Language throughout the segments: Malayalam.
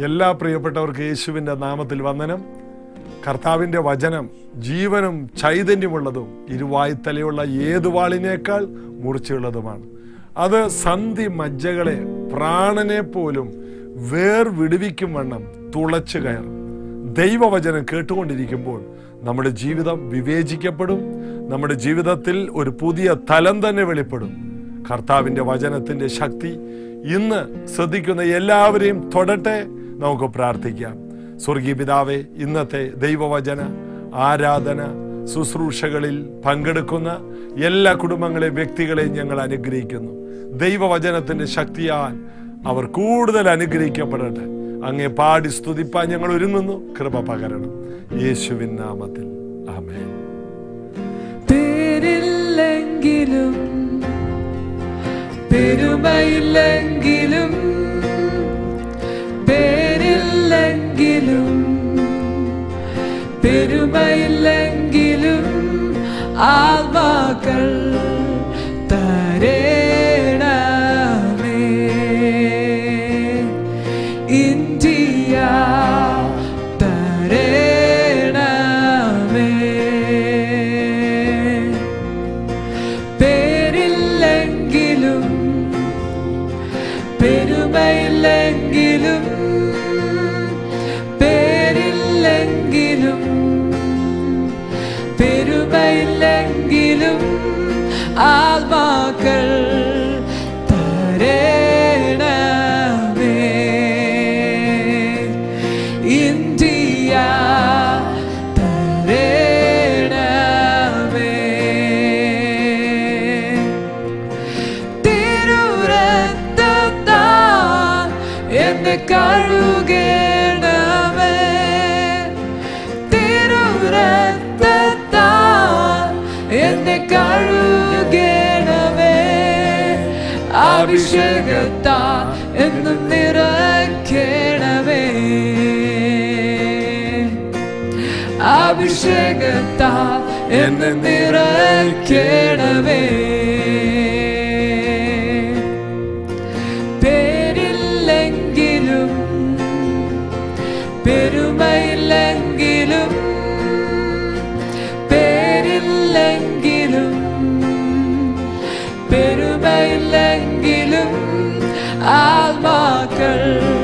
എല്ലാ പ്രിയപ്പെട്ടവർക്ക് യേശുവിൻ്റെ നാമത്തിൽ വന്ദനം കർത്താവിൻ്റെ വചനം ജീവനും ചൈതന്യമുള്ളതും ഇരുവായ്ത്തലയുള്ള ഏതു വാളിനേക്കാൾ മൂർച്ചയുള്ളതുമാണ് അത് സന്ധി മജ്ജകളെ പ്രാണനെ പോലും വേർ വിടുവിക്കും വണ്ണം തുളച്ചു കയറും ദൈവവചനം കേട്ടുകൊണ്ടിരിക്കുമ്പോൾ നമ്മുടെ ജീവിതം വിവേചിക്കപ്പെടും നമ്മുടെ ജീവിതത്തിൽ ഒരു പുതിയ തലം തന്നെ വെളിപ്പെടും കർത്താവിൻ്റെ വചനത്തിൻ്റെ ശക്തി ഇന്ന് ശ്രദ്ധിക്കുന്ന എല്ലാവരെയും തൊടട്ടെ നമുക്ക് പ്രാർത്ഥിക്കാം സ്വർഗീയ പിതാവെ ഇന്നത്തെ ദൈവവചന ആരാധന ശുശ്രൂഷകളിൽ പങ്കെടുക്കുന്ന എല്ലാ കുടുംബങ്ങളെയും വ്യക്തികളെയും ഞങ്ങൾ അനുഗ്രഹിക്കുന്നു ദൈവവചനത്തിൻ്റെ ശക്തിയാൽ അവർ കൂടുതൽ അനുഗ്രഹിക്കപ്പെടട്ടെ അങ്ങേ പാടി സ്തുതിപ്പാൻ ഞങ്ങൾ ഒരുങ്ങുന്നു കൃപ പകരണം യേശുവിൻ നാമത്തിൽ ആമേൻ പേരില്ലെങ്കിലും പെരുമയില്ലെങ്കിലും പേരില്ലെങ്കിലും പെരുമയില്ലെങ്കിലും ആത്മാക്കൾ തരേണമേ ഇന്ത്യ തരേണമേ പേരില്ലെങ്കിലും പെരുമയില്ലെങ്കിലും പേരില്ലെങ്കിലും പെരുമയില്ലെങ്കിലും ആത്മാക്കൾ തരേണമേ ഇന്ത്യ തരേണമേ തിരുരക്തത്താൽ എന്നെ കഴുകണമേ തിരുരക്തത്താൽ എന്നെ കഴുകണമേ അഭിഷേകത്താൽ എന്ന് നിറയ്ക്കണമേ അഭിഷേകത്താൽ എന്നെ നിറയ്ക്കണമേ പേരില്ലെങ്കിലും പെരുമയില്ലെങ്കിലും പേരില്ലെങ്കിലും പെരുമയില്ലെങ്കിലും ആത്മാക്കൾ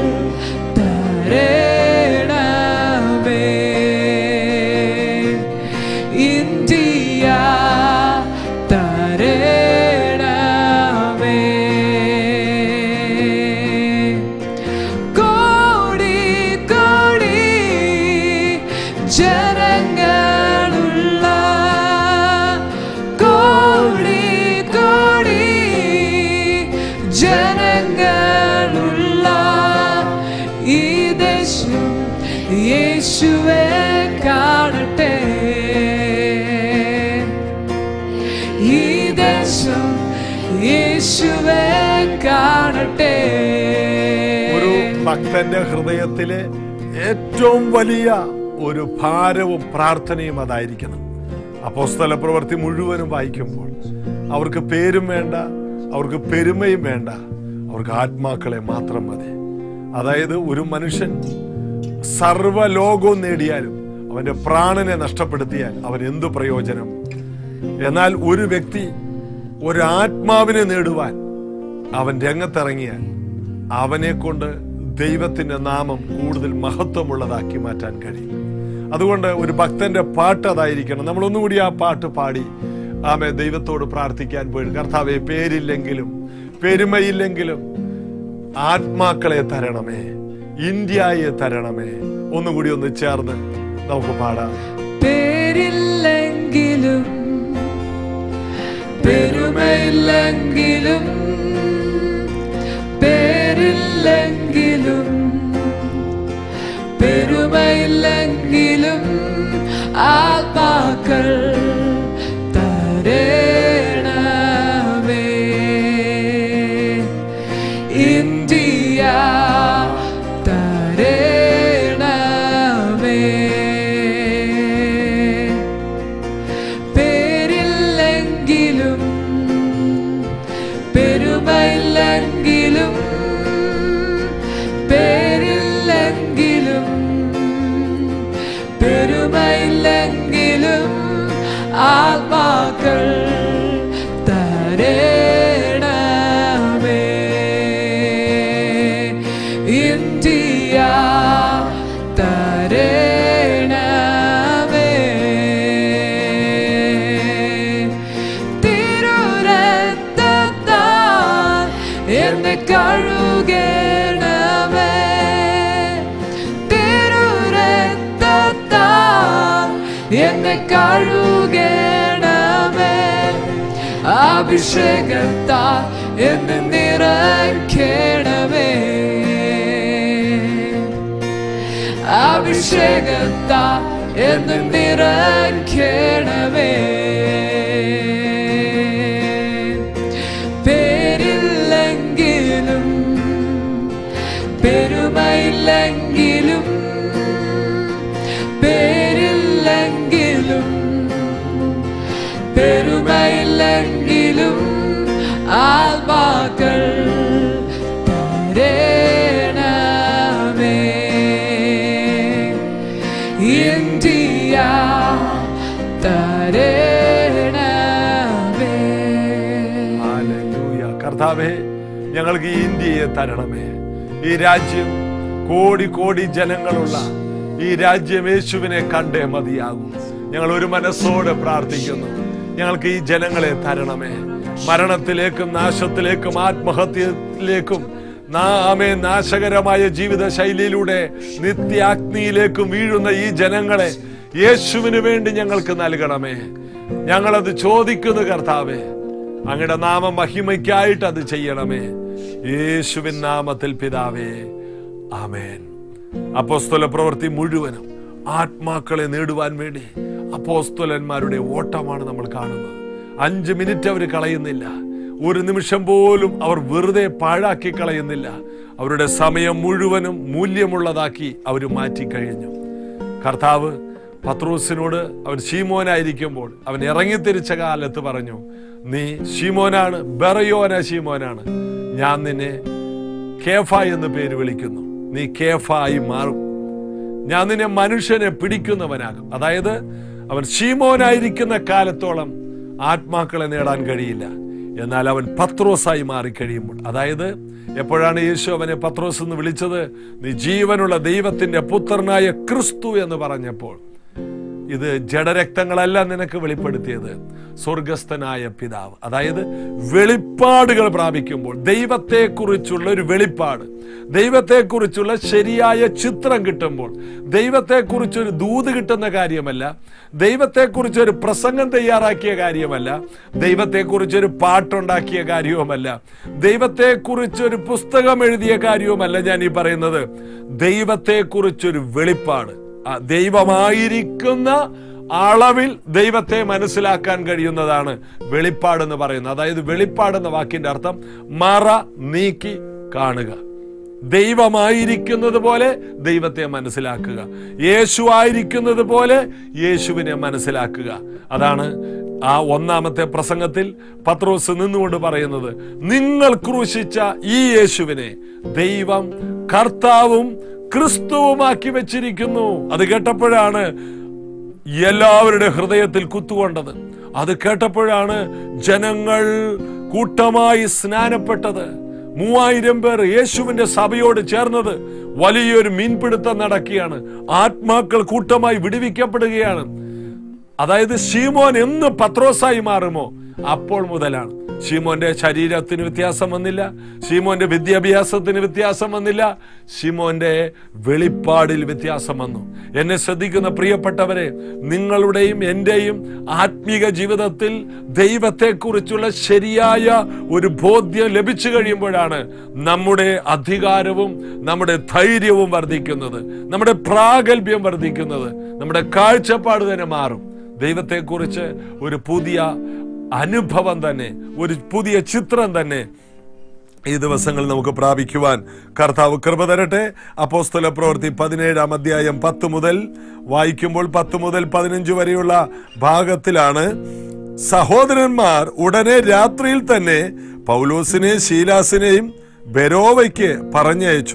തരേണമേ ഇന്ത്യ തരേണമേ കോടി കോടി ജനങ്ങളുള്ള കോടി കോടി ജനങ്ങളുള്ള ഈ ദേശം യേശുവെ കാണട്ടെ ഈ ദേശം യേശുവെ കാണട്ടെ ഒരു ഭക്തന്റെ ഹൃദയത്തിലെ ഏറ്റവും വലിയ ഒരു ഭാരവും പ്രാർത്ഥനയും അതായിരിക്കണം അപ്പോസ്തല പ്രവൃത്തി മുഴുവനും വായിക്കുമ്പോൾ അവർക്ക് പേരും വേണ്ട അവർക്ക് പെരുമയും വേണ്ട അവർക്ക് ആത്മാക്കളെ മാത്രം മതി അതായത് ഒരു മനുഷ്യൻ സർവ്വലോകവും നേടിയാലും അവന്റെ പ്രാണനെ നഷ്ടപ്പെടുത്തിയാൽ അവൻ എന്തു പ്രയോജനം എന്നാൽ ഒരു വ്യക്തി ഒരു ആത്മാവിനെ നേടുവാൻ അവൻ രംഗത്തിറങ്ങിയാൽ അവനെ കൊണ്ട് ദൈവത്തിന്റെ നാമം കൂടുതൽ മഹത്വമുള്ളതാക്കി മാറ്റാൻ കഴിയും അതുകൊണ്ട് ഒരു ഭക്തന്റെ പാട്ട് അതായിരിക്കണം നമ്മൾ ഒന്നുകൂടി ആ പാട്ട് പാടി ആമെ ദൈവത്തോട് പ്രാർത്ഥിക്കാൻ പോയി കർത്താവെ പേരില്ലെങ്കിലും പെരുമയില്ലെങ്കിലും ആത്മാക്കളെ തരണമേ ഇന്ത്യയെ തരണമേ ഒന്നുകൂടി ഒന്ന് ചേർന്ന് നമുക്ക് പാടാം പേരില്ലെങ്കിലും പെരുമയില്ലെങ്കിലും പേരില്ലെങ്കിലും പെരുമയില്ലെങ്കിലും ആത്മാക്കൾ തരേണമേ ഇന്ത്യ തരേണമേ പേരില്ലെങ്കിലും പെരുമയില്ലെങ്കിലും പേരില്ലെങ്കിലും ആത്മാക്കൾ തരേണമേ ഇന്ത്യ തരേണമേ തിരുരത്തത്താൽ എന്നെ കഴുകണമേ തിരുരത്തത്താൽ എന്നെ കഴുകണമേ അഭിഷേകത്താൽ എന്നെ നിറയ്ക്കണമേ അഭിഷേകത്താൽ എന്നെ നിറയ്ക്കണമേ പേരില്ലെങ്കിലും പെരുമയില്ലെങ്കിലും പേരില്ലെങ്കിലും പെരുമയില്ലെങ്കിലും ആത്മാക്കൾ തരേണമേ ഇന്ത്യ തരേണമേ ഹല്ലേലൂയ. കർത്താവേ ഞങ്ങൾക്ക് ഈ ഇന്ത്യയെ തരണമേ ഈ രാജ്യം കോടി കോടി ജനങ്ങളുള്ള ഈ രാജ്യം യേശുവിനെ കണ്ടേ മതിയാകും ഞങ്ങൾ ഒരു മനസ്സോടെ പ്രാർത്ഥിക്കുന്നു ഞങ്ങൾക്ക് ഈ ജനങ്ങളെ തരണമേ മരണത്തിലേക്കും നാശത്തിലേക്കും ആത്മഹത്യയിലേക്കും നാമേ നാശകരമായ ജീവിത ശൈലിയിലൂടെ നിത്യാഗ്നിയിലേക്കും വീഴുന്ന ഈ ജനങ്ങളെ യേശുവിന് വേണ്ടി ഞങ്ങൾക്ക് നൽകണമേ ഞങ്ങളത് ചോദിക്കുന്നു കർത്താവേ അങ്ങയുടെ നാമ മഹിമയ്ക്കായിട്ട് അത് ചെയ്യണമേ യേശുവിൻ നാമത്തിൽ പിതാവേ ആമേൻ അപ്പോസ്തല പ്രവൃത്തി മുഴുവനും ആത്മാക്കളെ നേടുവാൻ വേണ്ടി അപ്പോസ്തലന്മാരുടെ ഓട്ടമാണ് നമ്മൾ കാണുന്നത് അഞ്ച് മിനിറ്റ് അവർ കളയുന്നില്ല ഒരു നിമിഷം പോലും അവർ വെറുതെ പാഴാക്കി കളയുന്നില്ല അവരുടെ സമയം മുഴുവനും മൂല്യമുള്ളതാക്കി അവർ മാറ്റിക്കഴിഞ്ഞു കർത്താവ് പത്രോസിനോട് അവൻ ശീമോനായിരിക്കുമ്പോൾ അവൻ ഇറങ്ങിത്തിരിച്ച കാലത്ത് പറഞ്ഞു നീ ശീമോനാണ് ബെറയോന ശീമോനാണ് ഞാൻ നിന്നെ കേഫ എന്ന് പേര് വിളിക്കുന്നു നീ കേഫായി മാറും ഞാൻ നിന്നെ മനുഷ്യനെ പിടിക്കുന്നവനാകും അതായത് അവൻ ശീമോനായിരിക്കുന്ന കാലത്തോളം ആത്മാക്കളെ നേടാൻ കഴിയില്ല എന്നാൽ അവൻ പത്രോസായി മാറിക്കഴിയുമ്പോൾ അതായത് എപ്പോഴാണ് യേശു അവനെ പത്രോസ് എന്ന് വിളിച്ചത് നീ ജീവനുള്ള ദൈവത്തിന്റെ പുത്രനായ ക്രിസ്തു എന്ന് പറഞ്ഞപ്പോൾ ഇത് ജഡരക്തങ്ങളല്ല നിനക്ക് വെളിപ്പെടുത്തിയത് സ്വർഗസ്ഥനായ പിതാവ് അതായത് വെളിപ്പാടുകൾ പ്രാപിക്കുമ്പോൾ ദൈവത്തെക്കുറിച്ചുള്ള ഒരു വെളിപ്പാട് ദൈവത്തെക്കുറിച്ചുള്ള ശരിയായ ചിത്രം കിട്ടുമ്പോൾ ദൈവത്തെക്കുറിച്ചൊരു ദൂത് കിട്ടുന്ന കാര്യമല്ല ദൈവത്തെക്കുറിച്ചൊരു പ്രസംഗം തയ്യാറാക്കിയ കാര്യമല്ല ദൈവത്തെക്കുറിച്ചൊരു പാട്ടുണ്ടാക്കിയ കാര്യവുമല്ല ദൈവത്തെക്കുറിച്ചൊരു പുസ്തകം എഴുതിയ കാര്യവുമല്ല ഞാൻ ഈ പറയുന്നത് ദൈവത്തെക്കുറിച്ചൊരു വെളിപ്പാട് ആ ദൈവമായിരിക്കുന്ന അളവിൽ ദൈവത്തെ മനസ്സിലാക്കാൻ കഴിയുന്നതാണ് വെളിപ്പാട് എന്ന് പറയുന്നത് അതായത് വെളിപ്പാട് എന്ന വാക്കിന്റെ അർത്ഥം മറ നീക്കി കാണുക ദൈവമായിരിക്കുന്നത് പോലെ ദൈവത്തെ മനസ്സിലാക്കുക യേശു ആയിരിക്കുന്നത് പോലെ യേശുവിനെ മനസ്സിലാക്കുക അതാണ് ആ ഒന്നാമത്തെ പ്രസംഗത്തിൽ പത്രോസ് നിന്നുകൊണ്ട് പറയുന്നത് നിങ്ങൾ ക്രൂശിച്ച ഈ യേശുവിനെ ദൈവം കർത്താവും ക്രിസ്തുവുമാക്കി വെച്ചിരിക്കുന്നു അത് കേട്ടപ്പോഴാണ് എല്ലാവരുടെ ഹൃദയത്തിൽ കുത്തുകൊണ്ടത് അത് കേട്ടപ്പോഴാണ് ജനങ്ങൾ കൂട്ടമായി സ്നാനപ്പെട്ടത് മൂവായിരം പേർ യേശുവിന്റെ സഭയോട് ചേർന്നത് വലിയൊരു മീൻപിടുത്തം നടക്കുകയാണ് ആത്മാക്കൾ കൂട്ടമായി വിടുവിക്കപ്പെടുകയാണ് അതായത് ഷീമോൻ എന്ന് പത്രോസായി മാറുമോ അപ്പോൾ മുതലാണ് ഷീമോന്റെ ശരീരത്തിന് വ്യത്യാസം വന്നില്ല ഷീമോന്റെ വിദ്യാഭ്യാസത്തിന് വ്യത്യാസം വന്നില്ല ഷീമോന്റെ വെളിപ്പാടിൽ വ്യത്യാസം വന്നു എന്നെ ശ്രദ്ധിക്കുന്ന പ്രിയപ്പെട്ടവരെ നിങ്ങളുടെയും എന്റെയും ആത്മീക ജീവിതത്തിൽ ദൈവത്തെക്കുറിച്ചുള്ള ശരിയായ ഒരു ബോധ്യം ലഭിച്ചു കഴിയുമ്പോഴാണ് നമ്മുടെ അധികാരവും നമ്മുടെ ധൈര്യവും വർദ്ധിക്കുന്നത് നമ്മുടെ പ്രാഗൽഭ്യം വർദ്ധിക്കുന്നത് നമ്മുടെ കാഴ്ചപ്പാട് തന്നെ മാറും ദൈവത്തെക്കുറിച്ച് ഒരു പുതിയ അനുഭവം തന്നെ ഒരു പുതിയ ചിത്രം തന്നെ ഈ ദിവസങ്ങൾ നമുക്ക് പ്രാപിക്കുവാൻ കർത്താവ് കൃപ തരട്ടെ അപ്പോസ്തല പ്രവൃത്തി പതിനേഴാം അധ്യായം പത്ത് മുതൽ വായിക്കുമ്പോൾ പത്ത് മുതൽ പതിനഞ്ച് വരെയുള്ള ഭാഗത്തിലാണ് സഹോദരന്മാർ ഉടനെ രാത്രിയിൽ തന്നെ പൗലോസിനെയും ശീലാസിനെയും ബെരോവയ്ക്ക് പറഞ്ഞയച്ചു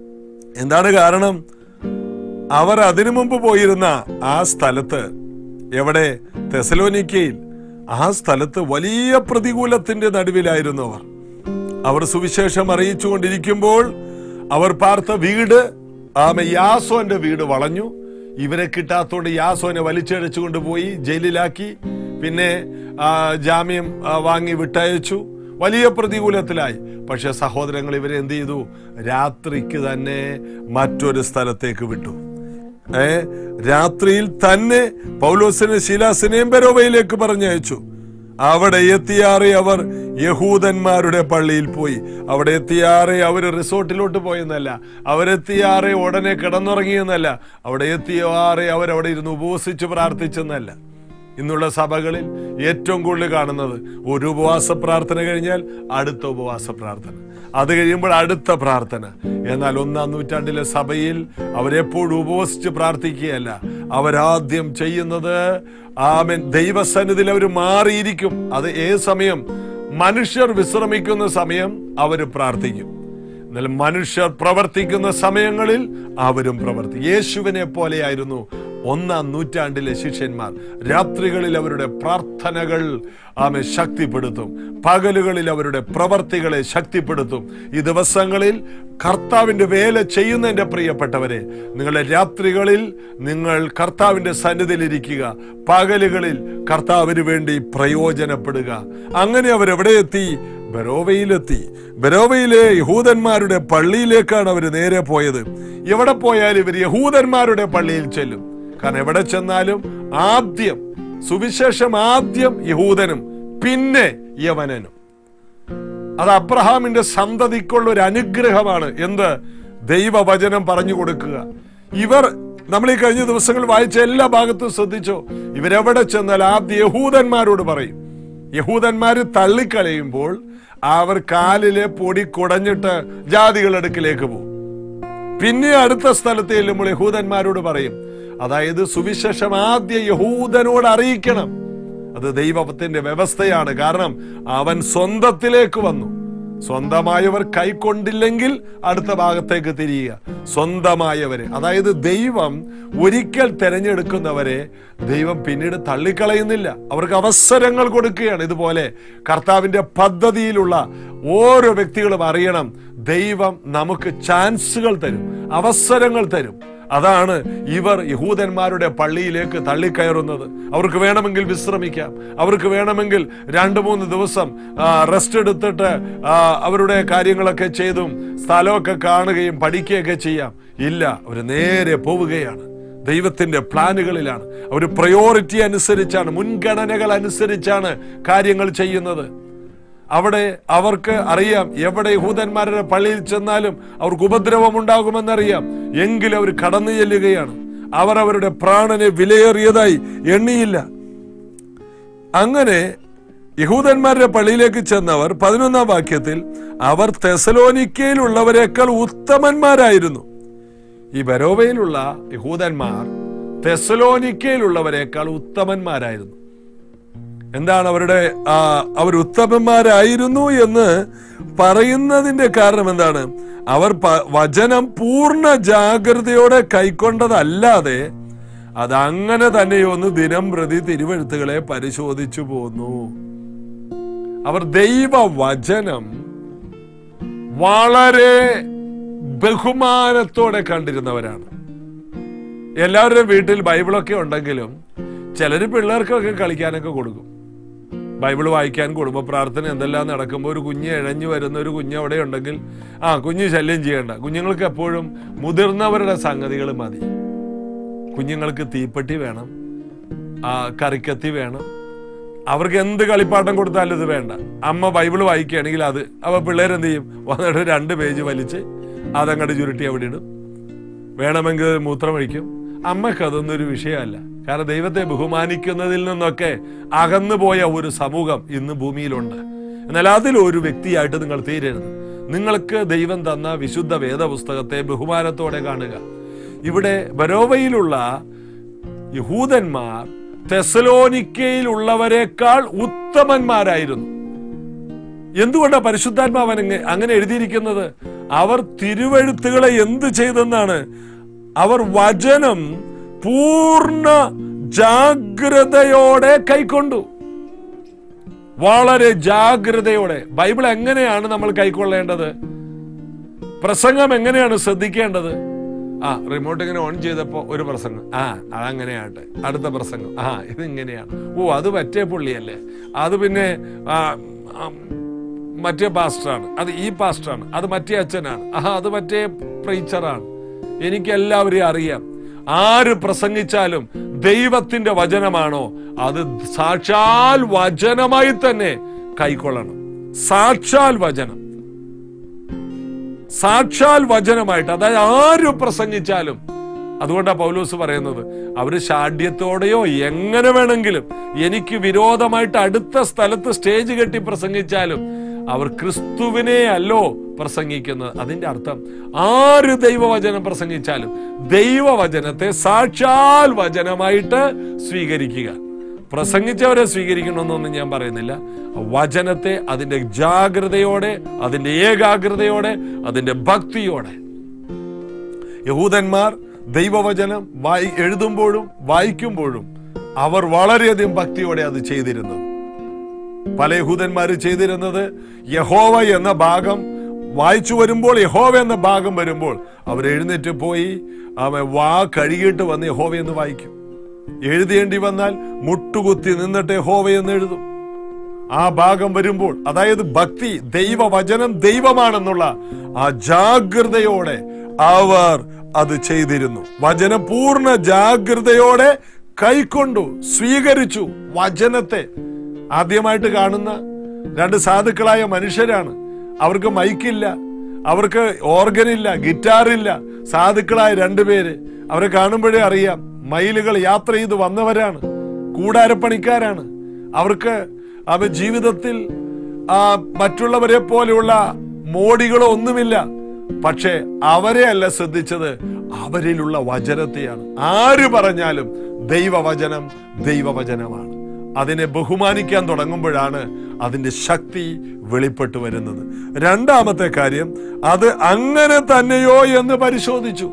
എന്താണ് കാരണം അവർ അതിനു മുമ്പ് പോയിരുന്ന ആ സ്ഥലത്ത് എവിടെ തെസലോനിക്കയിൽ ആ സ്ഥലത്ത് വലിയ പ്രതികൂലത്തിന്റെ നടുവിലായിരുന്നു അവർ അവർ സുവിശേഷം അറിയിച്ചുകൊണ്ടിരിക്കുമ്പോൾ അവർ പാർത്ത വീട് ആമ യാസോന്റെ വീട് വളഞ്ഞു ഇവരെ കിട്ടാത്തോണ്ട് യാസോനെ വലിച്ചഴച്ചു കൊണ്ടുപോയി ജയിലിലാക്കി പിന്നെ ആ, ജാമ്യം ആ, വാങ്ങി വിട്ടയച്ചു വലിയ പ്രതികൂലത്തിലായി പക്ഷെ സഹോദരങ്ങൾ ഇവരെ എന്ത് ചെയ്തു രാത്രിക്ക് തന്നെ മറ്റൊരു സ്ഥലത്തേക്ക് വിട്ടു ഏ രാത്രിയിൽ തന്നെ പൗലോസിനെ ശിലാസിനെയും ബെരോവയിലേക്ക് പറഞ്ഞയച്ചു അവിടെ എത്തിയാറെ അവർ യഹൂദന്മാരുടെ പള്ളിയിൽ പോയി അവിടെ എത്തിയാറെ അവർ റിസോർട്ടിലോട്ട് പോയെന്നല്ല അവരെത്തിയാറെ ഉടനെ കിടന്നുറങ്ങിയെന്നല്ല അവിടെ എത്തിയാറെ അവരവിടെ ഇരുന്ന് ഉപവസിച്ച് പ്രാർത്ഥിച്ചെന്നല്ല ഇന്നുള്ള സഭകളിൽ ഏറ്റവും കൂടുതൽ കാണുന്നത് ഒരു ഉപവാസ പ്രാർത്ഥന കഴിഞ്ഞാൽ അടുത്ത ഉപവാസ പ്രാർത്ഥന അത് കഴിയുമ്പോൾ അടുത്ത പ്രാർത്ഥന എന്നാൽ ഒന്നാം നൂറ്റാണ്ടിലെ സഭയിൽ അവരെപ്പോഴും ഉപവസിച്ച് പ്രാർത്ഥിക്കുകയല്ല അവരാദ്യം ചെയ്യുന്നത് ആമൻ ദൈവസന്നിധിയിൽ അവർ മാറിയിരിക്കും അത് ഏത് സമയം മനുഷ്യർ വിശ്രമിക്കുന്ന സമയം അവർ പ്രാർത്ഥിക്കും എന്നാൽ മനുഷ്യർ പ്രവർത്തിക്കുന്ന സമയങ്ങളിൽ അവരും പ്രവർത്തിക്കും യേശുവിനെ പോലെയായിരുന്നു ഒന്നാം നൂറ്റാണ്ടിലെ ശിഷ്യന്മാർ രാത്രികളിൽ അവരുടെ പ്രാർത്ഥനകൾ ആമെ ശക്തിപ്പെടുത്തും പകലുകളിൽ അവരുടെ പ്രവർത്തികളെ ശക്തിപ്പെടുത്തും ഈ ദിവസങ്ങളിൽ കർത്താവിന്റെ വേല ചെയ്യുന്ന എൻ്റെ പ്രിയപ്പെട്ടവരെ നിങ്ങളുടെ രാത്രികളിൽ നിങ്ങൾ കർത്താവിന്റെ സന്നിധിയിൽ ഇരിക്കുക പകലുകളിൽ കർത്താവിന് വേണ്ടി പ്രയോജനപ്പെടുക അങ്ങനെ അവരെവിടെ എത്തി ബെരോവയിലെത്തി ബെരോവയിലെ യഹൂദന്മാരുടെ പള്ളിയിലേക്കാണ് അവർ നേരെ പോയത് എവിടെ പോയാലും ഇവർ യഹൂദന്മാരുടെ പള്ളിയിൽ ചെല്ലും കാരണം എവിടെ ചെന്നാലും ആദ്യം സുവിശേഷം ആദ്യം യഹൂദനും പിന്നെ യവനനും അത് അബ്രഹാമിന്റെ സന്തതിക്കുള്ള ഒരു അനുഗ്രഹമാണ് എന്ത് ദൈവവചനം പറഞ്ഞു കൊടുക്കുക ഇവർ നമ്മൾ ഈ കഴിഞ്ഞ ദിവസങ്ങൾ വായിച്ച എല്ലാ ഭാഗത്തും ശ്രദ്ധിച്ചോ ഇവരെവിടെ ചെന്നാൽ ആദ്യ യഹൂദന്മാരോട് പറയും യഹൂദന്മാര് തള്ളിക്കളയുമ്പോൾ അവർ കാലിലെ പൊടി കുടഞ്ഞിട്ട് ജാതികളുടെ അടുക്കിലേക്ക് പോകും പിന്നെ അടുത്ത സ്ഥലത്ത് ചെല്ലുമ്പോൾ യഹൂദന്മാരോട് പറയും അതായത് സുവിശേഷം ആദ്യ യഹൂദനോട് അറിയിക്കണം അത് ദൈവത്തിന്റെ വ്യവസ്ഥയാണ് കാരണം അവൻ സ്വന്തത്തിലേക്ക് വന്നു സ്വന്തമായവർ കൈക്കൊണ്ടില്ലെങ്കിൽ അടുത്ത ഭാഗത്തേക്ക് തിരിയുക സ്വന്തമായവരെ അതായത് ദൈവം ഒരിക്കൽ തെരഞ്ഞെടുക്കുന്നവരെ ദൈവം പിന്നീട് തള്ളിക്കളയുന്നില്ല അവർക്ക് അവസരങ്ങൾ കൊടുക്കുകയാണ് ഇതുപോലെ കർത്താവിന്റെ പദ്ധതിയിലുള്ള ഓരോ വ്യക്തികളും അറിയണം ദൈവം നമുക്ക് ചാൻസുകൾ തരും അവസരങ്ങൾ തരും അതാണ് ഇവർ യഹൂദന്മാരുടെ പള്ളിയിലേക്ക് തള്ളിക്കയറുന്നത് അവർക്ക് വേണമെങ്കിൽ വിശ്രമിക്കാം അവർക്ക് വേണമെങ്കിൽ രണ്ട് മൂന്ന് ദിവസം റെസ്റ്റ് എടുത്തിട്ട് ആ, അവരുടെ കാര്യങ്ങളൊക്കെ ചെയ്തും സ്ഥലമൊക്കെ കാണുകയും പഠിക്കുകയൊക്കെ ചെയ്യാം ഇല്ല അവർ നേരെ പോവുകയാണ് ദൈവത്തിന്റെ പ്ലാനുകളിലാണ് അവർ പ്രയോറിറ്റി അനുസരിച്ചാണ് മുൻഗണനകൾ അനുസരിച്ചാണ് കാര്യങ്ങൾ ചെയ്യുന്നത് അവിടെ അവർക്ക് അറിയാം എവിടെ യഹൂദന്മാരുടെ പള്ളിയിൽ ചെന്നാലും അവർക്ക് ഉപദ്രവം ഉണ്ടാകുമെന്നറിയാം എങ്കിലും അവർ കടന്നു ചെല്ലുകയാണ് അവർ അവരുടെ പ്രാണനെ വിലയേറിയതായി എണ്ണിയില്ല അങ്ങനെ യഹൂദന്മാരുടെ പള്ളിയിലേക്ക് ചെന്നവർ പതിനൊന്നാം വാക്യത്തിൽ അവർ തെസലോനിക്കയിലുള്ളവരെക്കാൾ ഉത്തമന്മാരായിരുന്നു ഈ ബരോവയിലുള്ള യഹൂദന്മാർ തെസലോനിക്കയിലുള്ളവരെക്കാൾ ഉത്തമന്മാരായിരുന്നു എന്താണ് അവരുടെ ആ, അവർ ഉത്തമന്മാരായിരുന്നു എന്ന് പറയുന്നതിന്റെ കാരണം എന്താണ് അവർ പ- വചനം പൂർണ്ണ ജാഗ്രതയോടെ കൈക്കൊണ്ടതല്ലാതെ അതങ്ങനെ തന്നെയൊന്ന് ദിനം പ്രതി തിരുവഴുത്തുകളെ പരിശോധിച്ചു പോന്നു അവർ ദൈവവചനം വളരെ ബഹുമാനത്തോടെ കണ്ടിരുന്നവരാണ് എല്ലാവരുടെയും വീട്ടിൽ ബൈബിളൊക്കെ ഉണ്ടെങ്കിലും ചിലര് പിള്ളേർക്കൊക്കെ കളിക്കാനൊക്കെ കൊടുക്കും ബൈബിൾ വായിക്കാൻ കുടുംബ പ്രാർത്ഥന എന്തെല്ലാം നടക്കുമ്പോൾ ഒരു കുഞ്ഞ് ഇഴഞ്ഞു വരുന്ന ഒരു കുഞ്ഞ് അവിടെ ഉണ്ടെങ്കിൽ ആ കുഞ്ഞ് ശല്യം ചെയ്യണ്ട കുഞ്ഞുങ്ങൾക്ക് എപ്പോഴും മുതിർന്നവരുടെ സംഗതികൾ മതി കുഞ്ഞുങ്ങൾക്ക് തീപ്പെട്ടി വേണം ആ കറിക്കത്തി വേണം അവർക്ക് എന്ത് കളിപ്പാട്ടം കൊടുത്താലും ഇത് വേണ്ട അമ്മ ബൈബിൾ വായിക്കുകയാണെങ്കിൽ അത് അവ പിള്ളേരെന്ത് ചെയ്യും വന്നിട്ട് രണ്ട് പേജ് വലിച്ച് അതങ്ങോട്ട് ചുരുട്ടി അവിടെ ഇടും വേണമെങ്കിൽ മൂത്രമൊഴിക്കും അമ്മയ്ക്ക് അതൊന്നും ഒരു വിഷയമല്ല കാരണം ദൈവത്തെ ബഹുമാനിക്കുന്നതിൽ നിന്നൊക്കെ അകന്നു പോയ ഒരു സമൂഹം ഇന്ന് ഭൂമിയിലുണ്ട് എന്നാൽ അതിലൊരു വ്യക്തിയായിട്ട് നിങ്ങൾ തീരരുത് നിങ്ങൾക്ക് ദൈവം തന്ന വിശുദ്ധ വേദപുസ്തകത്തെ ബഹുമാനത്തോടെ കാണുക ഇവിടെ ബരോവയിലുള്ള യഹൂദന്മാർ തെസലോനിക്കയിലുള്ളവരെക്കാൾ ഉത്തമന്മാരായിരുന്നു എന്തുകൊണ്ടാണ് പരിശുദ്ധാത്മാവൻ അങ്ങ- അങ്ങനെ എഴുതിയിരിക്കുന്നത് അവർ തിരുവഴുത്തുകളെ എന്ത് ചെയ്തെന്നാണ് അവർ വചനം പൂർണ്ണ ജാഗ്രതയോടെ കൈക്കൊണ്ടു വളരെ ജാഗ്രതയോടെ ബൈബിൾ എങ്ങനെയാണ് നമ്മൾ കൈക്കൊള്ളേണ്ടത് പ്രസംഗം എങ്ങനെയാണ് ശ്രദ്ധിക്കേണ്ടത് ആ റിമോട്ട് ഇങ്ങനെ ഓൺ ചെയ്തപ്പോ ഒരു പ്രസംഗം ആ അതങ്ങനെയാട്ടെ അടുത്ത പ്രസംഗം ആ ഇത് ഇങ്ങനെയാണ് ഓ അത് മറ്റേ പുള്ളിയല്ലേ അത് പിന്നെ ആ, ആ, മറ്റേ പാസ്റ്ററാണ് അത് ഈ പാസ്റ്ററാണ് അത് മറ്റേ അച്ഛനാണ് ആ അത് മറ്റേ പ്രീച്ചറാണ് എനിക്ക് എല്ലാവരെയും അറിയാം ആര് പ്രസംഗിച്ചാലും ദൈവത്തിന്റെ വചനമാണോ അത് സാക്ഷാൽ വചനമായി തന്നെ കൈക്കൊള്ളണം സാക്ഷാൽ വചനം സാക്ഷാൽ വചനമായിട്ട് അതായത് ആര് പ്രസംഗിച്ചാലും അതുകൊണ്ടാണ് പൗലോസ് പറയുന്നത് അവര് ഷാഢ്യത്തോടെയോ എങ്ങനെ വേണമെങ്കിലും എനിക്ക് വിരോധമായിട്ട് അടുത്ത സ്ഥലത്ത് സ്റ്റേജ് കെട്ടി പ്രസംഗിച്ചാലും അവർ ക്രിസ്തുവിനെ അല്ലോ പ്രസംഗിക്കുന്നത് അതിന്റെ അർത്ഥം ആര് ദൈവവചനം പ്രസംഗിച്ചാലും ദൈവവചനത്തെ സാക്ഷാൽ വചനമായിട്ട് സ്വീകരിക്കുക പ്രസംഗിച്ചവരെ സ്വീകരിക്കണമെന്നൊന്നും ഞാൻ പറയുന്നില്ല വചനത്തെ അതിന്റെ ജാഗ്രതയോടെ അതിന്റെ ഏകാഗ്രതയോടെ അതിന്റെ ഭക്തിയോടെ യഹൂദന്മാർ ദൈവവചനം വായി എഴുതുമ്പോഴും വായിക്കുമ്പോഴും അവർ വളരെയധികം ഭക്തിയോടെ അത് ചെയ്തിരുന്നത് പല യഹൂദന്മാർ ചെയ്തിരുന്നത് യഹോവ എന്ന ഭാഗം വായിച്ചു വരുമ്പോൾ യഹോവ എന്ന ഭാഗം വരുമ്പോൾ അവർ എഴുന്നേറ്റ് പോയി അവൻ വാ കഴുകിയിട്ട് വന്ന് യഹോവ എന്ന് വായിക്കും എഴുതേണ്ടി വന്നാൽ മുട്ടുകുത്തി നിന്നിട്ട് യഹോവ എന്ന് എഴുതും ആ ഭാഗം വരുമ്പോൾ അതായത് ഭക്തി ദൈവവചനം ദൈവമാണെന്നുള്ള ആ ജാഗ്രതയോടെ അവർ അത് ചെയ്തിരുന്നു വചനം പൂർണ്ണ ജാഗ്രതയോടെ കൈക്കൊണ്ടു സ്വീകരിച്ചു വചനത്തെ ആദ്യമായിട്ട് കാണുന്ന രണ്ട് സാധുക്കളായ മനുഷ്യരാണ് അവർക്ക് മൈക്കില്ല അവർക്ക് ഓർഗനില്ല ഗിറ്റാറില്ല സാധുക്കളായ രണ്ടുപേര് അവരെ കാണുമ്പോഴേ അറിയാം മൈലുകൾ യാത്ര ചെയ്ത് വന്നവരാണ് കൂടാരപ്പണിക്കാരാണ് അവർക്ക് അവ ജീവിതത്തിൽ ആ മറ്റുള്ളവരെ പോലെയുള്ള മോടികളോ ഒന്നുമില്ല പക്ഷേ അവരെ അല്ല ശ്രദ്ധിച്ചത് അവരിലുള്ള വചനത്തെയാണ് ആര് പറഞ്ഞാലും ദൈവവചനം ദൈവവചനമാണ് അതിനെ ബഹുമാനിക്കാൻ തുടങ്ങുമ്പോഴാണ് അതിന്റെ ശക്തി വെളിപ്പെട്ടു വരുന്നത് രണ്ടാമത്തെ കാര്യം അത് അങ്ങനെ തന്നെയോ എന്ന് പരിശോധിച്ചു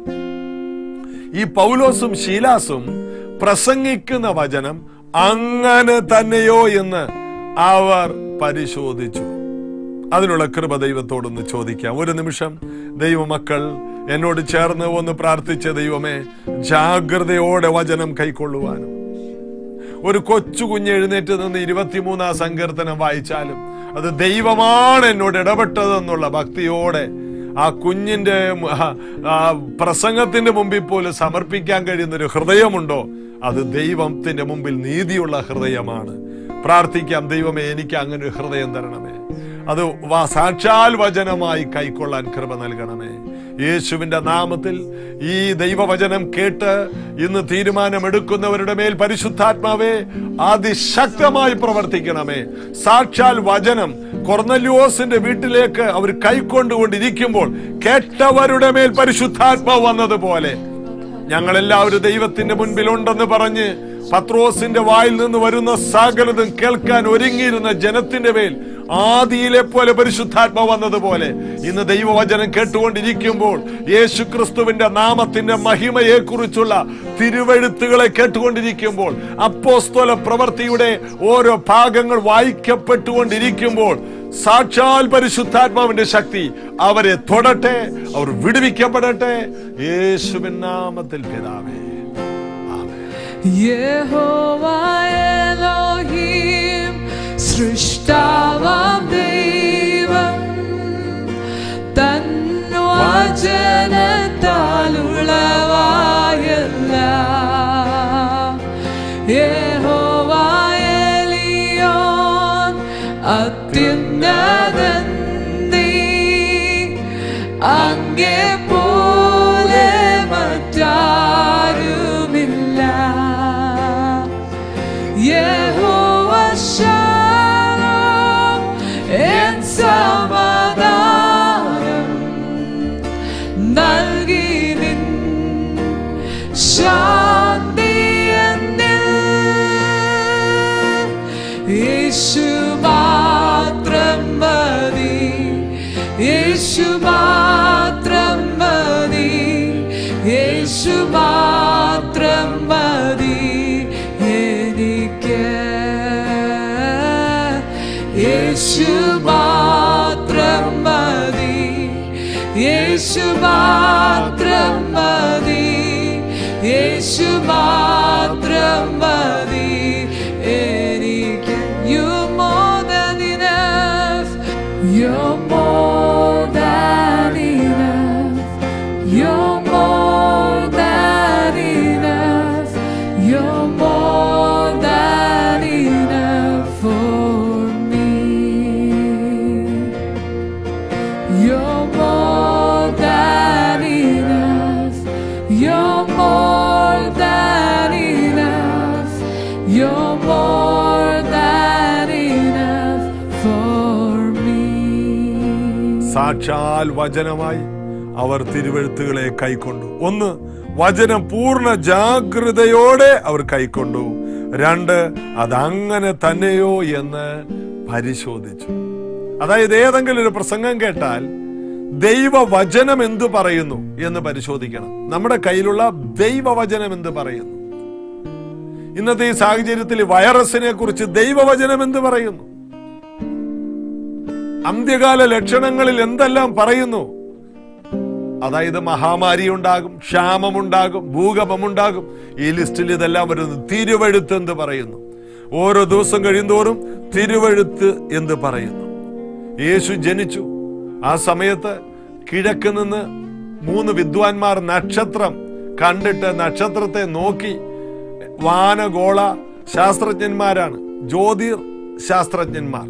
ഈ പൗലോസും ശീലാസും പ്രസംഗിക്കുന്ന വചനം അങ്ങനെ തന്നെയോ എന്ന് അവർ പരിശോധിച്ചു അതിനുള്ള കൃപ ദൈവത്തോടൊന്ന് ചോദിക്കാം ഒരു നിമിഷം ദൈവമക്കൾ എന്നോട് ചേർന്ന് ഒന്ന് പ്രാർത്ഥിച്ച ദൈവമേ ജാഗ്രതയോടെ വചനം കൈക്കൊള്ളുവാനും ഒരു കൊച്ചു കുഞ്ഞ് എഴുന്നേറ്റ് നിന്ന് ഇരുപത്തിമൂന്നാം സങ്കീർത്തനം വായിച്ചാലും അത് ദൈവമാണ് എന്നോട് ഇടപെട്ടതെന്നുള്ള ഭക്തിയോടെ ആ കുഞ്ഞിന്റെ മ- ആ- ആ പ്രസംഗത്തിന്റെ മുമ്പിൽ പോലും സമർപ്പിക്കാൻ കഴിയുന്ന ഒരു ഹൃദയമുണ്ടോ അത് ദൈവത്തിന്റെ മുമ്പിൽ നീതിയുള്ള ഹൃദയമാണ് പ്രാർത്ഥിക്കാം ദൈവമേ എനിക്ക് അങ്ങനെ ഒരു ഹൃദയം തരണമേ അത് വ- സാക്ഷാൽ വചനമായി കൈക്കൊള്ളാൻ കൃപ നൽകണമേ യേശുവിന്റെ നാമത്തിൽ ഈ ദൈവവചനം കേട്ട് ഇന്ന് തീരുമാനമെടുക്കുന്നവരുടെ മേൽ പരിശുദ്ധാത്മാവേ അതിശക്തമായി പ്രവർത്തിക്കണമേ സാക്ഷാൽ വചനം കൊർന്നല്യോസിന്റെ വീട്ടിലേക്ക് അവർ കൈക്കൊണ്ടുകൊണ്ടിരിക്കുമ്പോൾ കേട്ടവരുടെ മേൽ പരിശുദ്ധാത്മാവ് വന്നതുപോലെ ഞങ്ങളെല്ലാവരും ദൈവത്തിന്റെ മുൻപിലുണ്ടെന്ന് പറഞ്ഞ് പത്രോസിന്റെ വായിൽ നിന്ന് വരുന്ന സകലതും കേൾക്കാൻ ഒരുങ്ങിയിരുന്ന ജനത്തിന്റെ മേൽ ആദിയിലെ പോലെ പരിശുദ്ധാത്മ വന്നതുപോലെ ഇന്ന് ദൈവവചനം കേട്ടുകൊണ്ടിരിക്കുമ്പോൾ യേശു ക്രിസ്തുവിന്റെ നാമത്തിന്റെ മഹിമയെ കുറിച്ചുള്ള തിരുവെഴുത്തുകളെ കേട്ടുകൊണ്ടിരിക്കുമ്പോൾ അപ്പോസ്തല പ്രവൃത്തിയുടെ ഓരോ ഭാഗങ്ങൾ വായിക്കപ്പെട്ടുകൊണ്ടിരിക്കുമ്പോൾ സാക്ഷാൽ പരിശുദ്ധാത്മാവിന്റെ ശക്തി അവരെ തൊടട്ടെ അവർ വിടുവിക്കപ്പെടട്ടെ യേശുവിൻ നാമത്തിൽ പിതാവേ യഹോവ എലോഹിം സൃഷ്ടാവാം ദൈവം തന്വചനത്താലുളവായല്ല യഹോവ എലിയോൻ അത്യുന്നതൻ നീ അങ്ങേ പോലെ മറ്റാരുമില്ല യഹോവ ശാലോം എൻ സമാധാനം നൽകി നിൻ ശാന്തി എന്നിൽ യേശു മാത്രം മതി യേശു മാത്രം മതി യേശു മാത്രം മതി യേശു മാത്രം മതി യേശു മാത്രം മതി യേശു മാത്രം മതി എനിക്ക് You more than enough You're more than enough You're more than enough You're more than enough for me You're more than enough. You're more than enough. You're more than enough for me. സാക്ഷാൽ വചനമായി അവർ തിരുവഴുത്തുകളെ കൈക്കൊണ്ടു ഒന്ന് വചനം പൂർണ്ണ ജാഗ്രതയോടെ അവർ കൈക്കൊണ്ടു രണ്ട് അതങ്ങനെ തന്നെയോ എന്ന് പരിശോധിച്ചു അതായത് ഏതെങ്കിലും ഒരു പ്രസംഗം കേട്ടാൽ ദൈവവചനം എന്തു പറയുന്നു എന്ന് പരിശോധിക്കണം നമ്മുടെ കയ്യിലുള്ള ദൈവവചനം എന്ത് പറയുന്നു ഇന്നത്തെ ഈ സാഹചര്യത്തിൽ വൈറസിനെ കുറിച്ച് ദൈവവചനം എന്ത് പറയുന്നു അന്ത്യകാല ലക്ഷണങ്ങളിൽ എന്തെല്ലാം പറയുന്നു അതായത് മഹാമാരി ഉണ്ടാകും ക്ഷാമമുണ്ടാകും ഭൂകമ്പമുണ്ടാകും ഈ ലിസ്റ്റിൽ ഇതെല്ലാം വരുന്നു തിരുവഴുത്ത് എന്ന് പറയുന്നു ഓരോ ദിവസം കഴിയുന്തോറും തിരുവഴുത്ത് എന്ന് പറയുന്നു യേശു ജനിച്ചു ആ സമയത്ത് കിഴക്ക് നിന്ന് മൂന്ന് വിദ്വാൻമാർ നക്ഷത്രം കണ്ടിട്ട് നക്ഷത്രത്തെ നോക്കി വാനഗോള ശാസ്ത്രജ്ഞന്മാരാണ് ജ്യോതിർ ശാസ്ത്രജ്ഞന്മാർ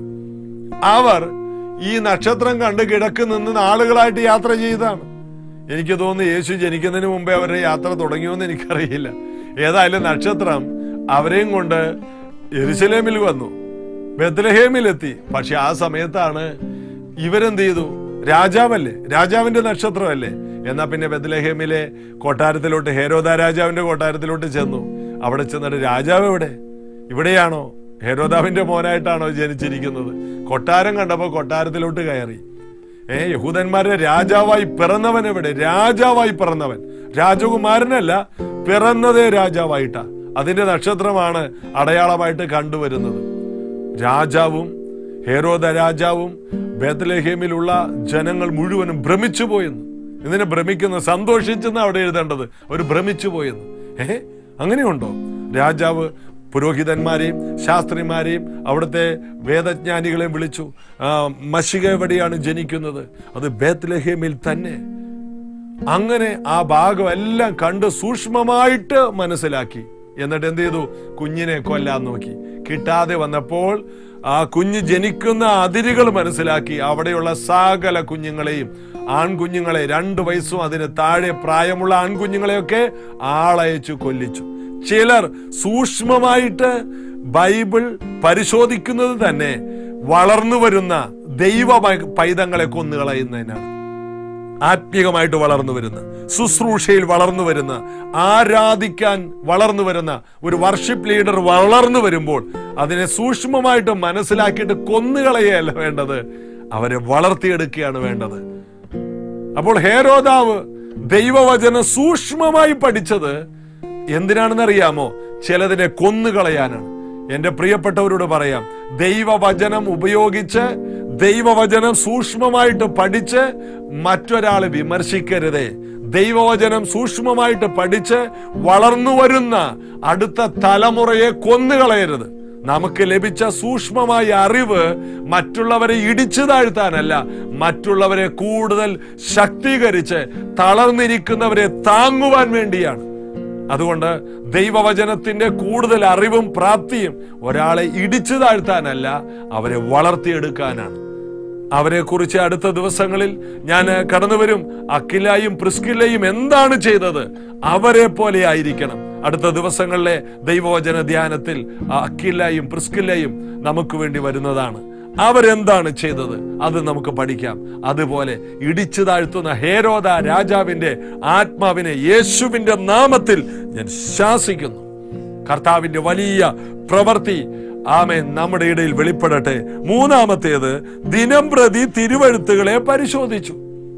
അവർ ഈ നക്ഷത്രം കണ്ട് കിഴക്ക് നിന്ന് നാളുകളായിട്ട് യാത്ര ചെയ്തതാണ് എനിക്ക് തോന്നുന്നു യേശു ജനിക്കുന്നതിന് മുമ്പേ അവരുടെ യാത്ര തുടങ്ങിയോന്ന് എനിക്കറിയില്ല ഏതായാലും നക്ഷത്രം അവരെയും കൊണ്ട് എരുസലേമിൽ വന്നു ബethlehem-ലെത്തി പക്ഷെ ആ സമയത്താണ് ഇവരെന്ത് ചെയ്തു രാജാവല്ലേ രാജാവിന്റെ നക്ഷത്രമല്ലേ എന്നാ പിന്നെ ബethlehem-ലെ കൊട്ടാരത്തിലോട്ട് ഹേരോദ രാജാവിന്റെ കൊട്ടാരത്തിലോട്ട് ചെന്നു അവിടെ ചെന്നിട്ട് രാജാവ് എവിടെ ഇവിടെയാണോ ഹേരോദാവിന്റെ മോനായിട്ടാണോ ജനിച്ചിരിക്കുന്നത് കൊട്ടാരം കണ്ടപ്പോ കൊട്ടാരത്തിലോട്ട് കയറി ഏ യഹൂദന്മാരുടെ രാജാവായി പിറന്നവൻ എവിടെ രാജാവായി പിറന്നവൻ രാജകുമാരനല്ല പിറന്നതേ രാജാവായിട്ടാ അതിന്റെ നക്ഷത്രമാണ് അടയാളമായിട്ട് കണ്ടുവരുന്നത് രാജാവും ഹേരോദ രാജാവും ബേത്തലേഹേമിലുള്ള ജനങ്ങൾ മുഴുവനും ഭ്രമിച്ചു പോയെന്ന് ഇതിനെ ഭ്രമിക്കുന്ന സന്തോഷിച്ചെന്ന് അവിടെ എഴുതേണ്ടത് അവർ ഭ്രമിച്ചു പോയെന്ന് ഏ അങ്ങനെയുണ്ടോ രാജാവ് പുരോഹിതന്മാരെയും ശാസ്ത്രിമാരെയും അവിടുത്തെ വേദജ്ഞാനികളെയും വിളിച്ചു ആ, മഷിക എവിടെയാണ് ജനിക്കുന്നത് അത് ബേത്ലഹേമിൽ തന്നെ അങ്ങനെ ആ ഭാഗം എല്ലാം കണ്ട് സൂക്ഷ്മമായിട്ട് മനസ്സിലാക്കി എന്നിട്ട് എന്ത് ചെയ്തു കുഞ്ഞിനെ കൊല്ലാൻ നോക്കി കിട്ടാതെ വന്നപ്പോൾ ആ കുഞ്ഞ് ജനിക്കുന്ന അതിരുകൾ മനസ്സിലാക്കി അവിടെയുള്ള സകല കുഞ്ഞുങ്ങളെയും ആൺകുഞ്ഞുങ്ങളെ രണ്ട് വയസ്സും അതിന് താഴെ പ്രായമുള്ള ആൺകുഞ്ഞുങ്ങളെയൊക്കെ ആളയച്ചു കൊല്ലിച്ചു ചിലർ സൂക്ഷ്മമായിട്ട് ബൈബിൾ പരിശോധിക്കുന്നത് തന്നെ വളർന്നു വരുന്ന ദൈവ പൈ- പൈതങ്ങളെ കൊന്നുകളയുന്നതിനാണ് ആത്മീകമായിട്ട് വളർന്നു വരുന്ന ശുശ്രൂഷയിൽ വളർന്നു വരുന്ന ആരാധിക്കാൻ വളർന്നു വരുന്ന ഒരു വർഷിപ്പ് ലീഡർ വളർന്നു വരുമ്പോൾ അതിനെ സൂക്ഷ്മമായിട്ട് മനസ്സിലാക്കിയിട്ട് കൊന്നുകളയല്ല വേണ്ടത് അവരെ വളർത്തിയെടുക്കുകയാണ് വേണ്ടത് അപ്പോൾ ഹേരോദാവ് ദൈവവചനം സൂക്ഷ്മമായി പഠിച്ചത് എന്തിനാണെന്ന് അറിയാമോ ചിലതിനെ കൊന്നുകളയാനാണ് എന്റെ പ്രിയപ്പെട്ടവരോട് പറയാം ദൈവവചനം ഉപയോഗിച്ച് ദൈവവചനം സൂക്ഷ്മമായിട്ട് പഠിച്ച് മറ്റൊരാളെ വിമർശിക്കരുതേ ദൈവവചനം സൂക്ഷ്മമായിട്ട് പഠിച്ച് വളർന്നു വരുന്ന അടുത്ത തലമുറയെ കൊന്നുകളയരുത് നമുക്ക് ലഭിച്ച സൂക്ഷ്മമായ അറിവ് മറ്റുള്ളവരെ ഇടിച്ചു താഴ്ത്താനല്ല മറ്റുള്ളവരെ കൂടുതൽ ശക്തീകരിച്ച് തളർന്നിരിക്കുന്നവരെ താങ്ങുവാൻ വേണ്ടിയാണ് അതുകൊണ്ട് ദൈവവചനത്തിന്റെ കൂടുതൽ അറിവും പ്രാപ്തിയും ഒരാളെ ഇടിച്ചു താഴ്ത്താനല്ല അവരെ വളർത്തിയെടുക്കാനാണ് അവരെ കുറിച്ച് അടുത്ത ദിവസങ്ങളിൽ ഞാൻ കടന്നു വരും അക്കിലായും പ്രിസ്കില്ലയും എന്താണ് ചെയ്തത് അവരെ പോലെ ആയിരിക്കണം അടുത്ത ദിവസങ്ങളിലെ ദൈവവചന ധ്യാനത്തിൽ ആ അക്കില്ലയും പ്രിസ്കില്ലയും നമുക്ക് വേണ്ടി വരുന്നതാണ് അവരെന്താണ് ചെയ്തത് അത് നമുക്ക് പഠിക്കാം അതുപോലെ ഇടിച്ചു താഴ്ത്തുന്ന ഹേരോദ രാജാവിന്റെ ആത്മാവിനെ യേശുവിന്റെ നാമത്തിൽ ഞാൻ ശാസിക്കുന്നു കർത്താവിന്റെ വലിയ പ്രവൃത്തി ആമേൻ നമ്മുടെ ഇടയിൽ വെളിപ്പെടട്ടെ മൂന്നാമത്തേത് ദിനം പ്രതി തിരുവഴുത്തുകളെ പരിശോധിച്ചു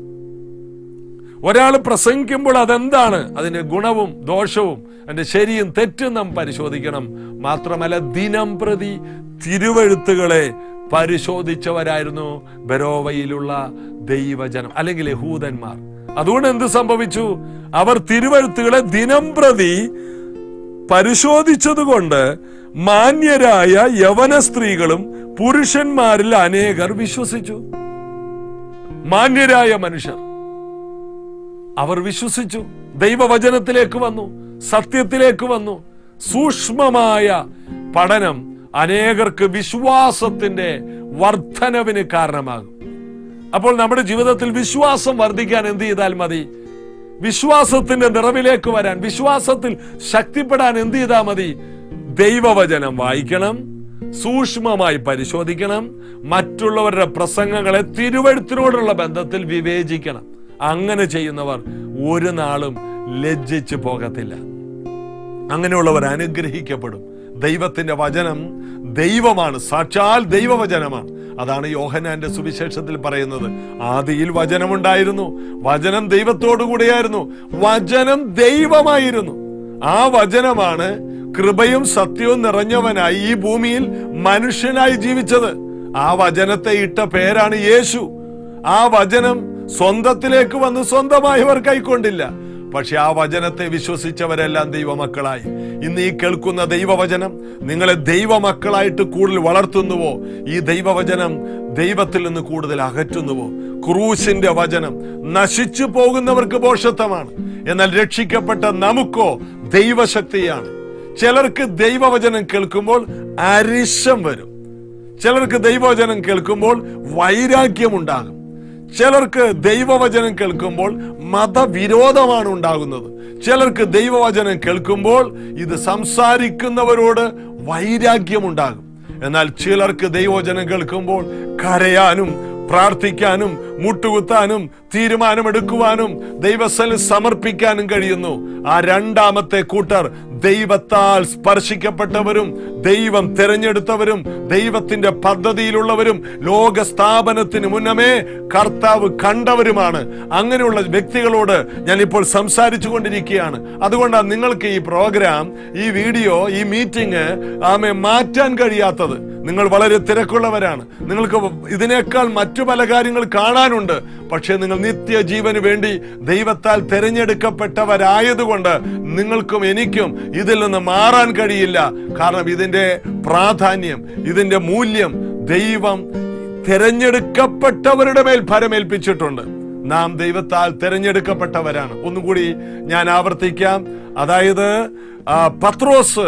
ഒരാൾ പ്രസംഗിക്കുമ്പോൾ അതെന്താണ് അതിന്റെ ഗുണവും ദോഷവും അതിന്റെ ശരിയും തെറ്റും നാം പരിശോധിക്കണം മാത്രമല്ല ദിനം പ്രതി തിരുവഴുത്തുകളെ പരിശോധിച്ചവരായിരുന്നു ബരോവയിലുള്ള ദൈവജനം അല്ലെങ്കിൽ യഹൂദന്മാർ അതുകൊണ്ട് എന്ത് സംഭവിച്ചു അവർ തിരുവഴുത്തുകളെ ദിനം പ്രതി പരിശോധിച്ചതുകൊണ്ട് മാന്യരായ യവന സ്ത്രീകളും പുരുഷന്മാരിൽ അനേകർ വിശ്വസിച്ചു മാന്യരായ മനുഷ്യർ അവർ വിശ്വസിച്ചു ദൈവവചനത്തിലേക്ക് വന്നു സത്യത്തിലേക്ക് വന്നു സൂക്ഷ്മമായ പഠനം അനേകർക്ക് വിശ്വാസത്തിന്റെ വർധനവിന് കാരണമാകും അപ്പോൾ നമ്മുടെ ജീവിതത്തിൽ വിശ്വാസം വർദ്ധിക്കാൻ എന്ത് ചെയ്താൽ മതി വിശ്വാസത്തിന്റെ നിറവിലേക്ക് വരാൻ വിശ്വാസത്തിൽ ശക്തിപ്പെടാൻ എന്ത് ചെയ്താൽ മതി ദൈവവചനം വായിക്കണം സൂക്ഷ്മമായി പരിശോധിക്കണം മറ്റുള്ളവരുടെ പ്രസംഗങ്ങളെ തിരുവഴുത്തിനോടുള്ള ബന്ധത്തിൽ വിവേചിക്കണം അങ്ങനെ ചെയ്യുന്നവർ ഒരു നാളും ലജ്ജിച്ചു പോകത്തില്ല അങ്ങനെയുള്ളവർ അനുഗ്രഹിക്കപ്പെടും ദൈവത്തിന്റെ വചനം ദൈവമാണ് സാക്ഷാൽ ദൈവവചനമാണ് അതാണ് യോഹനാന്റെ സുവിശേഷത്തിൽ പറയുന്നത് ആദിയിൽ വചനമുണ്ടായിരുന്നു വചനം ദൈവത്തോടു കൂടെയായിരുന്നു വചനം ദൈവമായിരുന്നു ആ വചനമാണ് കൃപയും സത്യവും നിറഞ്ഞവനായി ഈ ഭൂമിയിൽ മനുഷ്യനായി ജീവിച്ചത് ആ വചനത്തെ ഇട്ട പേരാണ് യേശു ആ വചനം സ്വന്തത്തിലേക്ക് വന്ന് സ്വന്തമായവർ കൈക്കൊണ്ടില്ല പക്ഷെ ആ വചനത്തെ വിശ്വസിച്ചവരെല്ലാം ദൈവമക്കളായി ഇന്ന് ഈ കേൾക്കുന്ന ദൈവവചനം നിങ്ങളെ ദൈവമക്കളായിട്ട് കൂടുതൽ വളർത്തുന്നുവോ ഈ ദൈവവചനം ദൈവത്തിൽ നിന്ന് കൂടുതൽ അകറ്റുന്നുവോ ക്രൂശിന്റെ വചനം നശിച്ചു പോകുന്നവർക്ക് പോഷത്വമാണ് എന്നാൽ രക്ഷിക്കപ്പെട്ട നമുക്കോ ദൈവശക്തിയാണ് ചിലർക്ക് ദൈവവചനം കേൾക്കുമ്പോൾ അരിശം വരും ചിലർക്ക് ദൈവവചനം കേൾക്കുമ്പോൾ വൈരാഗ്യമുണ്ടാകും ചിലർക്ക് ദൈവവചനം കേൾക്കുമ്പോൾ മതവിരോധമാണ് ഉണ്ടാകുന്നത് ചിലർക്ക് ദൈവവചനം കേൾക്കുമ്പോൾ ഇത് സംസാരിക്കുന്നവരോട് വൈരാഗ്യമുണ്ടാകും എന്നാൽ ചിലർക്ക് ദൈവവചനം കേൾക്കുമ്പോൾ കരയാനും പ്രാർത്ഥിക്കാനും മുട്ടുകുത്താനും തീരുമാനമെടുക്കുവാനും ദൈവസ്ഥലിൽ സമർപ്പിക്കാനും കഴിയുന്നു ആ രണ്ടാമത്തെ കൂട്ടർ ദൈവത്താൽ സ്പർശിക്കപ്പെട്ടവരും ദൈവം തിരഞ്ഞെടുത്തവരും ദൈവത്തിന്റെ പദ്ധതിയിലുള്ളവരും ലോക സ്ഥാപനത്തിന് മുന്നമേ കർത്താവ് കണ്ടവരുമാണ് അങ്ങനെയുള്ള വ്യക്തികളോട് ഞാൻ ഇപ്പോൾ സംസാരിച്ചു കൊണ്ടിരിക്കുകയാണ് അതുകൊണ്ടാണ് നിങ്ങൾക്ക് ഈ പ്രോഗ്രാം ഈ വീഡിയോ ഈ മീറ്റിംഗ് ആമെ മാറ്റാൻ കഴിയാത്തത് നിങ്ങൾ വളരെ തിരക്കുള്ളവരാണ് നിങ്ങൾക്ക് ഇതിനേക്കാൾ മറ്റു പല കാര്യങ്ങൾ കാണാനുണ്ട് പക്ഷേ നിങ്ങൾ നിത്യജീവന് വേണ്ടി ദൈവത്താൽ തിരഞ്ഞെടുക്കപ്പെട്ടവരായതുകൊണ്ട് നിങ്ങൾക്കും എനിക്കും ഇതിൽ നിന്ന് മാറാൻ കഴിയില്ല കാരണം ഇതിന്റെ പ്രാധാന്യം ഇതിന്റെ മൂല്യം ദൈവം തിരഞ്ഞെടുക്കപ്പെട്ടവരുടെ മേൽ ഫലമേൽപ്പിച്ചിട്ടുണ്ട് നാം ദൈവത്താൽ തിരഞ്ഞെടുക്കപ്പെട്ടവരാണ് ഒന്നുകൂടി ഞാൻ ആവർത്തിക്കാം അതായത് ആ, പത്രോസ്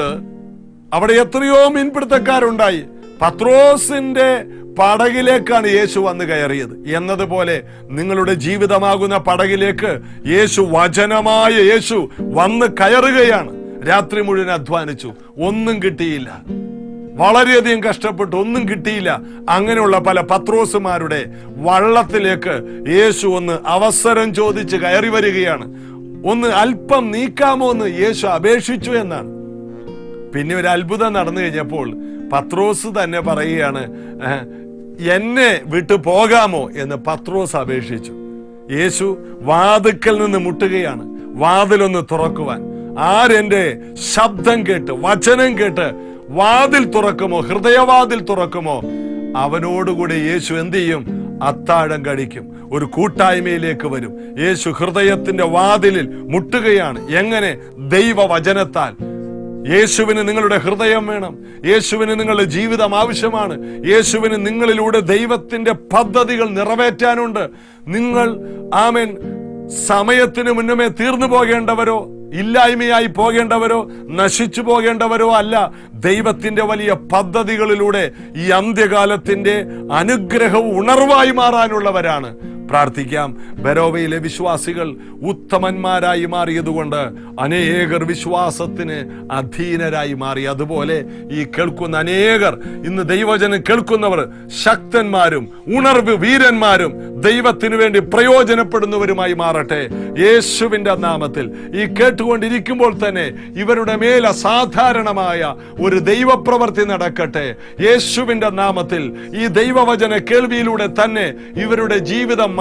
അവിടെ എത്രയോ മീൻപിടുത്തക്കാരുണ്ടായി പത്രോസിന്റെ പടകിലേക്കാണ് യേശു വന്ന് കയറിയത് എന്നതുപോലെ നിങ്ങളുടെ ജീവിതമാകുന്ന പടകിലേക്ക് യേശു വചനമായ യേശു വന്ന് കയറുകയാണ് രാത്രി മുഴുവൻ അധ്വാനിച്ചു ഒന്നും കിട്ടിയില്ല വളരെയധികം കഷ്ടപ്പെട്ടു ഒന്നും കിട്ടിയില്ല അങ്ങനെയുള്ള പല പത്രോസുമാരുടെ വള്ളത്തിലേക്ക് യേശു ഒന്ന് അവസരം ചോദിച്ച് കയറി വരികയാണ് ഒന്ന് അല്പം നീക്കാമോ എന്ന് യേശു അപേക്ഷിച്ചു എന്നാണ് പിന്നെ ഒരു അത്ഭുതം നടന്നു കഴിഞ്ഞപ്പോൾ പത്രോസ് തന്നെ പറയുകയാണ് "ഏഹ്, എന്നെ വിട്ടു പോകാമോ എന്ന് പത്രോസ് അപേക്ഷിച്ചു യേശു വാതുക്കൽ നിന്ന് മുട്ടുകയാണ് വാതിലൊന്ന് തുറക്കുവാൻ ആരെന്റെ ശബ്ദം കേട്ട് വചനം കേട്ട് വാതിൽ തുറക്കുമോ ഹൃദയവാതിൽ തുറക്കുമോ അവനോടുകൂടി യേശു എന്ത് ചെയ്യും അത്താഴം കഴിക്കും ഒരു കൂട്ടായ്മയിലേക്ക് വരും യേശു ഹൃദയത്തിന്റെ വാതിലിൽ മുട്ടുകയാണ് എങ്ങനെ ദൈവവചനത്താൽ യേശുവിന് നിങ്ങളുടെ ഹൃദയം വേണം യേശുവിന് നിങ്ങളുടെ ജീവിതം ആവശ്യമാണ് യേശുവിന് നിങ്ങളിലൂടെ ദൈവത്തിന്റെ പദ്ധതികൾ നിറവേറ്റാനുണ്ട് നിങ്ങൾ ആമൻ സമയത്തിന് മുന്നമേ തീർന്നു പോകേണ്ടവരോ ഇല്ലായ്മയായി പോകേണ്ടവരോ നശിച്ചു പോകേണ്ടവരോ അല്ല ദൈവത്തിന്റെ വലിയ പദ്ധതികളിലൂടെ ഈ അന്ത്യകാലത്തിന്റെ അനുഗ്രഹവും ഉണർവായി മാറാനുള്ളവരാണ് പ്രാർത്ഥിക്കാം ബരോവയിലെ വിശ്വാസികൾ ഉത്തമന്മാരായി മാറിയതുകൊണ്ട് അനേകർ വിശ്വാസത്തിന് അധീനരായി മാറി അതുപോലെ ഈ കേൾക്കുന്ന അനേകർ ഇന്ന് ദൈവജനം കേൾക്കുന്നവർ ശക്തന്മാരും ഉണർവ് വീരന്മാരും ദൈവത്തിനു വേണ്ടി പ്രയോജനപ്പെടുന്നവരുമായി മാറട്ടെ യേശുവിന്റെ നാമത്തിൽ ഈ കേട്ടുകൊണ്ടിരിക്കുമ്പോൾ തന്നെ ഇവരുടെ മേൽ അസാധാരണമായ ഒരു ദൈവപ്രവൃത്തി നടക്കട്ടെ യേശുവിന്റെ നാമത്തിൽ ഈ ദൈവവചന കേൾവിയിലൂടെ തന്നെ ഇവരുടെ ജീവിതം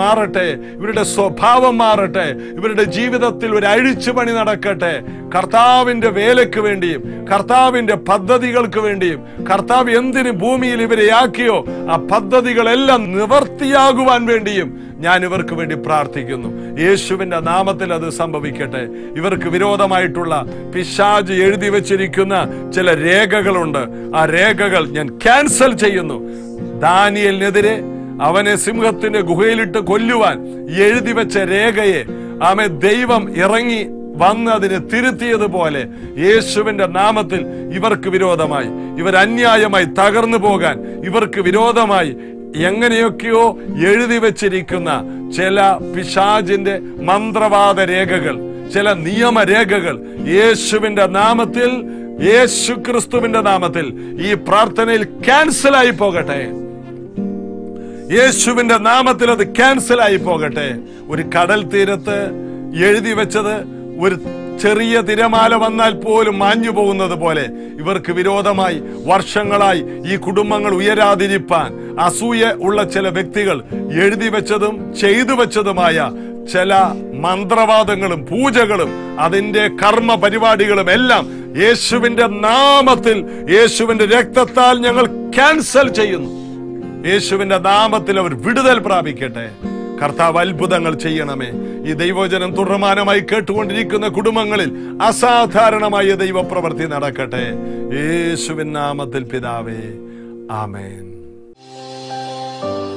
മാറട്ടെ ഇവരുടെ സ്വഭാവം മാറട്ടെ ഇവരുടെ ജീവിതത്തിൽ ഒരു അഴിച്ചുപണി നടക്കട്ടെ കർത്താവിന്റെ വേലയ്ക്ക് വേണ്ടിയും കർത്താവിന്റെ പദ്ധതികൾക്ക് വേണ്ടിയും കർത്താവ് എന്തിന് ഭൂമിയിൽ ഇവരെ ആക്കിയോ ആ പദ്ധതികളെല്ലാം നിവർത്തിയാകുവാൻ വേണ്ടിയും ഞാൻ ഇവർക്ക് വേണ്ടി പ്രാർത്ഥിക്കുന്നു യേശുവിന്റെ നാമത്തിൽ അത് സംഭവിക്കട്ടെ ഇവർക്ക് വിരോധമായിട്ടുള്ള പിശാജ് എഴുതി വച്ചിരിക്കുന്ന ചില രേഖകളുണ്ട് ആ രേഖകൾ ഞാൻ ക്യാൻസൽ ചെയ്യുന്നു ദാനിയലിനെതിരെ അവനെ സിംഹത്തിന്റെ ഗുഹയിലിട്ട് കൊല്ലുവാൻ എഴുതി വെച്ച രേഖയെ ആമെ ദൈവം ഇറങ്ങി വന്ന് അതിനെ തിരുത്തിയതുപോലെ യേശുവിന്റെ നാമത്തിൽ ഇവർക്ക് വിരോധമായി ഇവർ അന്യായമായി തകർന്നു പോകാൻ ഇവർക്ക് വിരോധമായി എങ്ങനെയൊക്കെയോ എഴുതി വച്ചിരിക്കുന്ന ചില പിശാജിന്റെ മന്ത്രവാദ രേഖകൾ ചില നിയമരേഖകൾ യേശുവിന്റെ നാമത്തിൽ യേശു ക്രിസ്തുവിന്റെ നാമത്തിൽ ഈ പ്രാർത്ഥനയിൽ ക്യാൻസലായി പോകട്ടെ യേശുവിന്റെ നാമത്തിൽ അത് ക്യാൻസൽ ആയി പോകട്ടെ ഒരു കടൽ തീരത്ത് എഴുതി വെച്ചത് ഒരു ചെറിയ തിരമാല വന്നാൽ പോലും മാഞ്ഞു പോകുന്നത് പോലെ ഇവർക്ക് വിരോധമായി വർഷങ്ങളായി ഈ കുടുംബങ്ങൾ ഉയരാതിരിപ്പാൻ അസൂയ ഉള്ള ചില വ്യക്തികൾ എഴുതി വെച്ചതും ചെയ്തു വെച്ചതുമായ ചില മന്ത്രവാദങ്ങളും പൂജകളും അതിന്റെ കർമ്മ പരിപാടികളും എല്ലാം യേശുവിന്റെ നാമത്തിൽ യേശുവിന്റെ രക്തത്താൽ ഞങ്ങൾ ക്യാൻസൽ ചെയ്യുന്നു യേശുവിന്റെ നാമത്തിൽ അവർ വിടുതൽ പ്രാപിക്കട്ടെ കർത്താവ് അത്ഭുതങ്ങൾ ചെയ്യണമേ ഈ ദൈവജനം തുടർമാനമായി കേട്ടുകൊണ്ടിരിക്കുന്ന കുടുംബങ്ങളിൽ അസാധാരണമായ ദൈവപ്രവൃത്തി നടക്കട്ടെ യേശുവിൻ നാമത്തിൽ പിതാവേ ആമേൻ